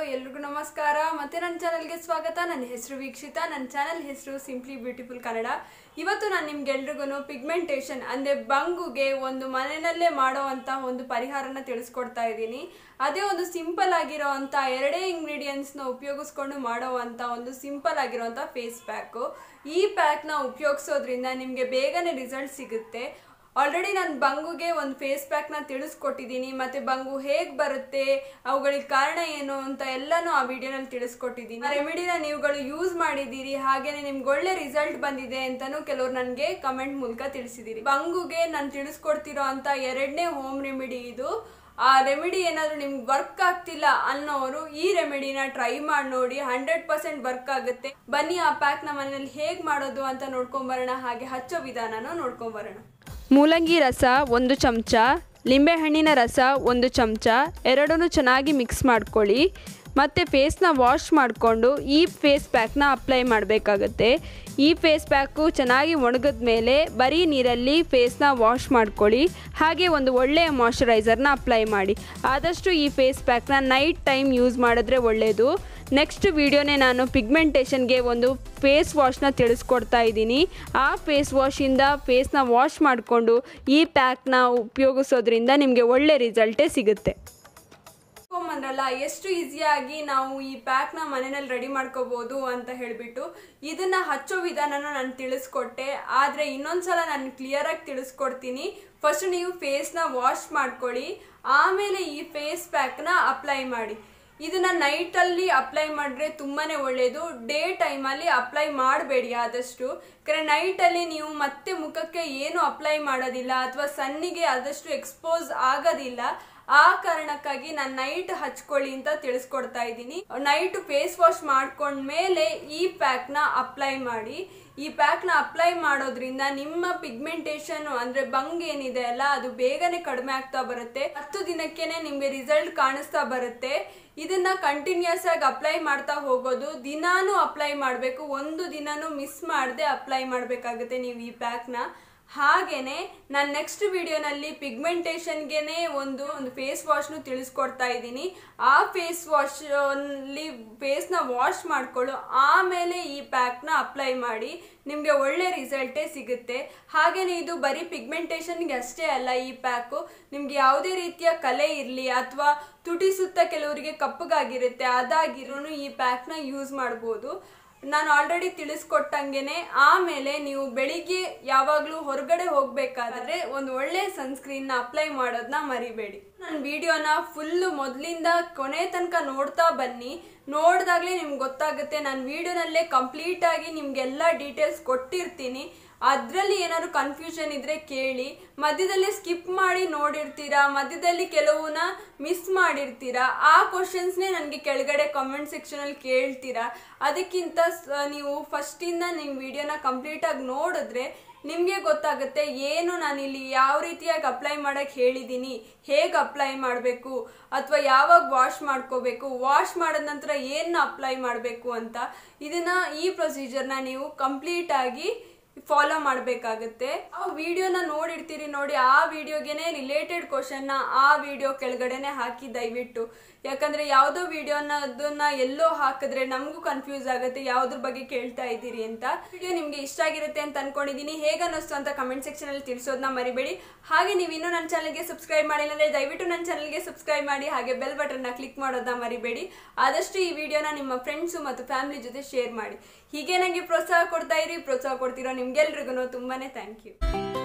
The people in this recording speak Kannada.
ಎಲ್ರಿಗೂ ನಮಸ್ಕಾರ ಮತ್ತೆ ನನ್ನ ಚಾನಲ್ಗೆ ಸ್ವಾಗತ ನನ್ನ ಹೆಸರು ವೀಕ್ಷಿತಾ ನನ್ನ ಚಾನಲ್ ಹೆಸರು ಸಿಂಪ್ಲಿ ಬ್ಯೂಟಿಫುಲ್ ಕನ್ನಡ ಇವತ್ತು ನಾನು ನಿಮ್ಗೆಲ್ರಿಗೂ ಪಿಗ್ಮೆಂಟೇಷನ್ ಅಂದರೆ ಬಂಗುಗೆ ಒಂದು ಮನೆಯಲ್ಲೇ ಮಾಡೋವಂಥ ಒಂದು ಪರಿಹಾರನ ತಿಳಿಸ್ಕೊಡ್ತಾ ಇದ್ದೀನಿ ಅದೇ ಒಂದು ಸಿಂಪಲ್ ಆಗಿರೋ ಅಂಥ ಎರಡೇ ಇಂಗ್ರೀಡಿಯೆಂಟ್ಸ್ನ ಉಪಯೋಗಿಸ್ಕೊಂಡು ಮಾಡೋವಂಥ ಒಂದು ಸಿಂಪಲ್ ಆಗಿರೋವಂಥ ಫೇಸ್ ಪ್ಯಾಕು ಈ ಪ್ಯಾಕ್ನ ಉಪಯೋಗಿಸೋದ್ರಿಂದ ನಿಮಗೆ ಬೇಗನೆ ರಿಸಲ್ಟ್ ಸಿಗುತ್ತೆ ಆಲ್ರೆಡಿ ನಾನು ಬಂಗುಗೆ ಒಂದು ಫೇಸ್ ಪ್ಯಾಕ್ನ ತಿಳಿಸ್ಕೊಟ್ಟಿದ್ದೀನಿ ಮತ್ತು ಬಂಗು ಹೇಗೆ ಬರುತ್ತೆ ಅವುಗಳಿಗೆ ಕಾರಣ ಏನು ಅಂತ ಎಲ್ಲನೂ ಆ ವಿಡಿಯೋನಲ್ಲಿ ತಿಳಿಸ್ಕೊಟ್ಟಿದ್ದೀನಿ ಆ ರೆಮಿಡಿನ ನೀವುಗಳು ಯೂಸ್ ಮಾಡಿದ್ದೀರಿ ಹಾಗೇನೆ ನಿಮ್ಗೆ ಒಳ್ಳೆ ರಿಸಲ್ಟ್ ಬಂದಿದೆ ಅಂತಲೂ ಕೆಲವರು ನನಗೆ ಕಮೆಂಟ್ ಮೂಲಕ ತಿಳಿಸಿದ್ದೀರಿ ಬಂಗುಗೆ ನಾನು ತಿಳಿಸ್ಕೊಡ್ತಿರೋ ಅಂತ ಎರಡನೇ ಹೋಮ್ ರೆಮಿಡಿ ಇದು ಆ ರೆಮಿಡಿ ಏನಾದರೂ ನಿಮ್ಗೆ ವರ್ಕ್ ಆಗ್ತಿಲ್ಲ ಅನ್ನೋರು ಈ ರೆಮಿಡಿನ ಟ್ರೈ ಮಾಡಿ ನೋಡಿ ಹಂಡ್ರೆಡ್ ಪರ್ಸೆಂಟ್ ವರ್ಕ್ ಆಗುತ್ತೆ ಬನ್ನಿ ಆ ಪ್ಯಾಕ್ನ ಮನೇಲಿ ಹೇಗೆ ಮಾಡೋದು ಅಂತ ನೋಡ್ಕೊಂಬರೋಣ ಹಾಗೆ ಹಚ್ಚೋ ವಿಧಾನನೂ ನೋಡ್ಕೊಂಬರೋಣ ಮೂಲಂಗಿ ರಸ ಒಂದು ಚಮಚ ಲಿಂಬೆಹಣ್ಣಿನ ರಸ ಒಂದು ಚಮಚ ಎರಡನ್ನೂ ಚೆನ್ನಾಗಿ ಮಿಕ್ಸ್ ಮಾಡ್ಕೊಳ್ಳಿ ಮತ್ತು ಫೇಸ್ನ ವಾಶ್ ಮಾಡಿಕೊಂಡು ಈ ಫೇಸ್ ಪ್ಯಾಕ್ನ ಅಪ್ಲೈ ಮಾಡಬೇಕಾಗತ್ತೆ ಈ ಫೇಸ್ ಪ್ಯಾಕು ಚೆನ್ನಾಗಿ ಒಣಗಿದ ಮೇಲೆ ಬರೀ ನೀರಲ್ಲಿ ಫೇಸ್ನ ವಾಶ್ ಮಾಡ್ಕೊಳ್ಳಿ ಹಾಗೆ ಒಂದು ಒಳ್ಳೆಯ ಮಾಯಶ್ಚರೈಸರ್ನ ಅಪ್ಲೈ ಮಾಡಿ ಆದಷ್ಟು ಈ ಫೇಸ್ ಪ್ಯಾಕ್ನ ನೈಟ್ ಟೈಮ್ ಯೂಸ್ ಮಾಡಿದ್ರೆ ಒಳ್ಳೆಯದು ನೆಕ್ಸ್ಟ್ ವಿಡಿಯೋನೇ ನಾನು ಪಿಗ್ಮೆಂಟೇಷನ್ಗೆ ಒಂದು ಫೇಸ್ ವಾಶ್ನ ತಿಳಿಸ್ಕೊಡ್ತಾ ಇದ್ದೀನಿ ಆ ಫೇಸ್ ವಾಶಿಂದ ಫೇಸ್ನ ವಾಶ್ ಮಾಡಿಕೊಂಡು ಈ ಪ್ಯಾಕ್ನ ಉಪಯೋಗಿಸೋದ್ರಿಂದ ನಿಮಗೆ ಒಳ್ಳೆ ರಿಸಲ್ಟೇ ಸಿಗುತ್ತೆ ಬಂದ್ರಲ್ಲ ಎಷ್ಟು ಈಸಿಯಾಗಿ ನಾವು ಈ ಪ್ಯಾಕ್ನ ಮನೆಯಲ್ಲಿ ರೆಡಿ ಮಾಡ್ಕೋಬೋದು ಅಂತ ಹೇಳಿಬಿಟ್ಟು ಇದನ್ನ ಹಚ್ಚೋ ವಿಧಾನನ ನಾನು ತಿಳಿಸ್ಕೊಟ್ಟೆ ಆದರೆ ಇನ್ನೊಂದ್ಸಲ ನಾನು ಕ್ಲಿಯರಾಗಿ ತಿಳಿಸ್ಕೊಡ್ತೀನಿ ಫಸ್ಟ್ ನೀವು ಫೇಸ್ನ ವಾಶ್ ಮಾಡ್ಕೊಳ್ಳಿ ಆಮೇಲೆ ಈ ಫೇಸ್ ಪ್ಯಾಕ್ನ ಅಪ್ಲೈ ಮಾಡಿ ಇದನ್ನ ನೈಟಲ್ಲಿ ಅಪ್ಲೈ ಮಾಡಿದ್ರೆ ತುಂಬಾನೇ ಒಳ್ಳೆಯದು ಡೇ ಟೈಮಲ್ಲಿ ಅಪ್ಲೈ ಮಾಡಬೇಡಿ ಆದಷ್ಟು ಯಾಕಂದರೆ ನೈಟಲ್ಲಿ ನೀವು ಮತ್ತೆ ಮುಖಕ್ಕೆ ಏನು ಅಪ್ಲೈ ಮಾಡೋದಿಲ್ಲ ಅಥವಾ ಸನ್ನಿಗೆ ಆದಷ್ಟು ಎಕ್ಸ್ಪೋಸ್ ಆಗೋದಿಲ್ಲ ಆ ಕಾರಣಕ್ಕಾಗಿ ನಾನು ನೈಟ್ ಹಚ್ಕೊಳ್ಳಿ ಅಂತ ತಿಳಿಸ್ಕೊಡ್ತಾ ಇದ್ದೀನಿ ನೈಟ್ ಫೇಸ್ ವಾಶ್ ಮಾಡ್ಕೊಂಡ್ಮೇಲೆ ಈ ಪ್ಯಾಕ್ನ ಅಪ್ಲೈ ಮಾಡಿ ಈ ಪ್ಯಾಕ್ನ ಅಪ್ಲೈ ಮಾಡೋದ್ರಿಂದ ನಿಮ್ಮ ಪಿಗ್ಮೆಂಟೇಷನ್ ಅಂದ್ರೆ ಬಂಗ್ ಏನಿದೆ ಅಲ್ಲ ಅದು ಬೇಗನೆ ಕಡಿಮೆ ಆಗ್ತಾ ಬರುತ್ತೆ ಹತ್ತು ದಿನಕ್ಕೇನೆ ನಿಮ್ಗೆ ರಿಸಲ್ಟ್ ಕಾಣಿಸ್ತಾ ಬರುತ್ತೆ ಇದನ್ನ ಕಂಟಿನ್ಯೂಸ್ ಆಗಿ ಅಪ್ಲೈ ಮಾಡ್ತಾ ಹೋಗೋದು ದಿನಾನು ಅಪ್ಲೈ ಮಾಡಬೇಕು ಒಂದು ದಿನಾನು ಮಿಸ್ ಮಾಡದೆ ಅಪ್ಲೈ ಮಾಡಬೇಕಾಗುತ್ತೆ ನೀವು ಈ ಪ್ಯಾಕ್ನ ಹಾಗೇನೆ ನಾನು ನೆಕ್ಸ್ಟ್ ವಿಡಿಯೋನಲ್ಲಿ ಪಿಗ್ಮೆಂಟೇಷನ್ಗೆನೆ ಒಂದು ಒಂದು ಫೇಸ್ ವಾಶ್ನು ತಿಳಿಸ್ಕೊಡ್ತಾ ಇದ್ದೀನಿ ಆ ಫೇಸ್ ವಾಶ್ ಅಲ್ಲಿ ಫೇಸ್ನ ವಾಶ್ ಮಾಡ್ಕೊಳ್ಳು ಆಮೇಲೆ ಈ ಪ್ಯಾಕ್ನ ಅಪ್ಲೈ ಮಾಡಿ ನಿಮಗೆ ಒಳ್ಳೆ ರಿಸಲ್ಟೇ ಸಿಗುತ್ತೆ ಹಾಗೇನೆ ಇದು ಬರೀ ಪಿಗ್ಮೆಂಟೇಷನ್ಗೆ ಅಷ್ಟೇ ಅಲ್ಲ ಈ ಪ್ಯಾಕು ನಿಮ್ಗೆ ಯಾವುದೇ ರೀತಿಯ ಕಲೆ ಇರಲಿ ಅಥವಾ ತುಟಿ ಸುತ್ತ ಕೆಲವರಿಗೆ ಕಪ್ಪಗಾಗಿರುತ್ತೆ ಅದಾಗಿರೂ ಈ ಪ್ಯಾಕ್ನ ಯೂಸ್ ಮಾಡ್ಬೋದು ನಾನು ಆಲ್ರೆಡಿ ತಿಳಿಸ್ಕೊಟ್ಟಂಗೆನೆ ಆಮೇಲೆ ನೀವು ಬೆಳಿಗ್ಗೆ ಯಾವಾಗಲೂ ಹೊರಗಡೆ ಹೋಗ್ಬೇಕಾದ್ರೆ ಒಂದು ಒಳ್ಳೆ ಸನ್ಸ್ಕ್ರೀನ್ನ ಅಪ್ಲೈ ಮಾಡೋದನ್ನ ಮರಿಬೇಡಿ ನನ್ನ ವಿಡಿಯೋನ ಫುಲ್ಲು ಮೊದಲಿಂದ ಕೊನೆ ತನಕ ನೋಡ್ತಾ ಬನ್ನಿ ನೋಡಿದಾಗಲೇ ನಿಮ್ಗೆ ಗೊತ್ತಾಗುತ್ತೆ ನಾನು ವಿಡಿಯೋನಲ್ಲೇ ಕಂಪ್ಲೀಟಾಗಿ ನಿಮಗೆಲ್ಲ ಡೀಟೇಲ್ಸ್ ಕೊಟ್ಟಿರ್ತೀನಿ ಅದರಲ್ಲಿ ಏನಾದ್ರು ಕನ್ಫ್ಯೂಷನ್ ಇದ್ರೆ ಕೇಳಿ ಮಧ್ಯದಲ್ಲಿ ಸ್ಕಿಪ್ ಮಾಡಿ ನೋಡಿರ್ತೀರಾ ಮಧ್ಯದಲ್ಲಿ ಕೆಲವನ್ನ ಮಿಸ್ ಮಾಡಿರ್ತೀರಾ ಆ ಕ್ವಶನ್ಸ್ನೇ ನನಗೆ ಕೆಳಗಡೆ ಕಾಮೆಂಟ್ ಸೆಕ್ಷನಲ್ಲಿ ಕೇಳ್ತೀರಾ ಅದಕ್ಕಿಂತ ನೀವು ಫಸ್ಟಿಂದ ನಿಮ್ಮ ವಿಡಿಯೋನ ಕಂಪ್ಲೀಟಾಗಿ ನೋಡಿದ್ರೆ ನಿಮಗೆ ಗೊತ್ತಾಗುತ್ತೆ ಏನು ನಾನಿಲ್ಲಿ ಯಾವ ರೀತಿಯಾಗಿ ಅಪ್ಲೈ ಮಾಡೋಕ್ಕೆ ಹೇಳಿದ್ದೀನಿ ಹೇಗೆ ಅಪ್ಲೈ ಮಾಡಬೇಕು ಅಥವಾ ಯಾವಾಗ ವಾಶ್ ಮಾಡ್ಕೋಬೇಕು ವಾಶ್ ಮಾಡಿದ ನಂತರ ಏನು ಅಪ್ಲೈ ಮಾಡಬೇಕು ಅಂತ ಇದನ್ನು ಈ ಪ್ರೊಸೀಜರ್ನ ನೀವು ಕಂಪ್ಲೀಟಾಗಿ ಫಾಲೋ ಮಾಡಬೇಕಾಗುತ್ತೆ ಆ ವಿಡಿಯೋನ ನೋಡಿರ್ತೀರಿ ನೋಡಿ ಆ ವಿಡಿಯೋಗೆನೆ ರಿಲೇಟೆಡ್ ಕ್ವಶನ್ನ ಆ ವಿಡಿಯೋ ಕೆಳಗಡೆನೆ ಹಾಕಿ ದಯವಿಟ್ಟು ಯಾಕಂದ್ರೆ ಯಾವುದೋ ವಿಡಿಯೋನ ಅದನ್ನ ಎಲ್ಲೋ ಹಾಕಿದ್ರೆ ನಮಗೂ ಕನ್ಫ್ಯೂಸ್ ಆಗುತ್ತೆ ಯಾವ್ದ್ರ ಬಗ್ಗೆ ಕೇಳ್ತಾ ಇದ್ದೀರಿ ಅಂತ ವಿಡಿಯೋ ನಿಮ್ಗೆ ಇಷ್ಟ ಆಗಿರುತ್ತೆ ಅಂತ ಅನ್ಕೊಂಡಿದ್ದೀನಿ ಹೇಗೆ ಅನ್ನಿಸ್ತು ಅಂತ ಕಮೆಂಟ್ ಸೆಕ್ಷನ್ ಅಲ್ಲಿ ತಿಳಿಸೋದನ್ನ ಮರಿಬೇಡಿ ಹಾಗೆ ನೀವು ಇನ್ನೂ ನನ್ನ ಚಾನಲ್ಗೆ ಸಬ್ಸ್ಕ್ರೈಬ್ ಮಾಡಿಲ್ಲ ಅಂದ್ರೆ ದಯವಿಟ್ಟು ನನ್ನ ಚಾನಲ್ಗೆ ಸಬ್ಸ್ಕ್ರೈಬ್ ಮಾಡಿ ಹಾಗೆ ಬೆಲ್ ಬಟನ್ನ ಕ್ಲಿಕ್ ಮಾಡೋದನ್ನ ಮರಿಬೇಡಿ ಆದಷ್ಟು ಈ ವಿಡಿಯೋನ ನಿಮ್ಮ ಫ್ರೆಂಡ್ಸು ಮತ್ತು ಫ್ಯಾಮಿಲಿ ಜೊತೆ ಶೇರ್ ಮಾಡಿ ಹೀಗೆ ನನಗೆ ಪ್ರೋತ್ಸಾಹ ಕೊಡ್ತಾ ಇರಿ ಪ್ರೋತ್ಸಾಹ ಕೊಡ್ತಿರೋ ನಿಮ್ಗೆಲ್ರಿಗೂ ತುಂಬಾನೇ ಥ್ಯಾಂಕ್ ಯು